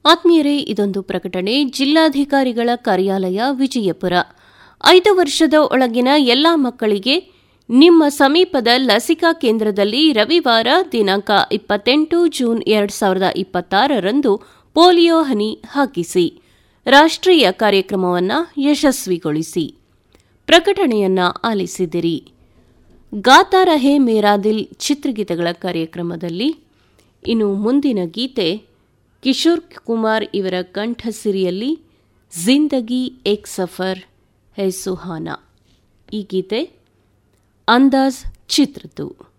ಆತ್ಮೀಯರೇ ಇದೊಂದು ಪ್ರಕಟಣೆ ಜಿಲ್ಲಾಧಿಕಾರಿಗಳ ಕಾರ್ಯಾಲಯ ವಿಜಯಪುರ ಐದು ವರ್ಷದ ಒಳಗಿನ ಎಲ್ಲಾ ಮಕ್ಕಳಿಗೆ ನಿಮ್ಮ ಸಮೀಪದ ಲಸಿಕಾ ಕೇಂದ್ರದಲ್ಲಿ ರವಿವಾರ ದಿನಾಂಕ ಇಪ್ಪತ್ತೆಂಟು ಜೂನ್ ಎರಡು ಸಾವಿರದ ಇಪ್ಪತ್ತಾರರಂದು ಪೋಲಿಯೋ ಹನಿ ಹಾಕಿಸಿ ರಾಷ್ಟ್ರೀಯ ಕಾರ್ಯಕ್ರಮವನ್ನು ಯಶಸ್ವಿಗೊಳಿಸಿ ಪ್ರಕಟಣೆಯನ್ನ ಆಲಿಸಿದಿರಿ ಗಾತಾ ರಹೆ ಮೇರಾ ದಿಲ್ ಚಿತ್ರಗೀತೆಗಳ ಕಾರ್ಯಕ್ರಮದಲ್ಲಿ ಇನ್ನು ಮುಂದಿನ ಗೀತೆ ಕಿಶೋರ್ ಕುಮಾರ್ ಇವರ ಕಂಠಸಿರಿಯಲ್ಲಿ ಜಿಂದಗಿ ಏಕ್ ಸಫರ್ ಹೈ ಸುಹಾನಾ ಈ ಗೀತೆ ಅಂದಾಜ್ ಚಿತ್ರದ್ದು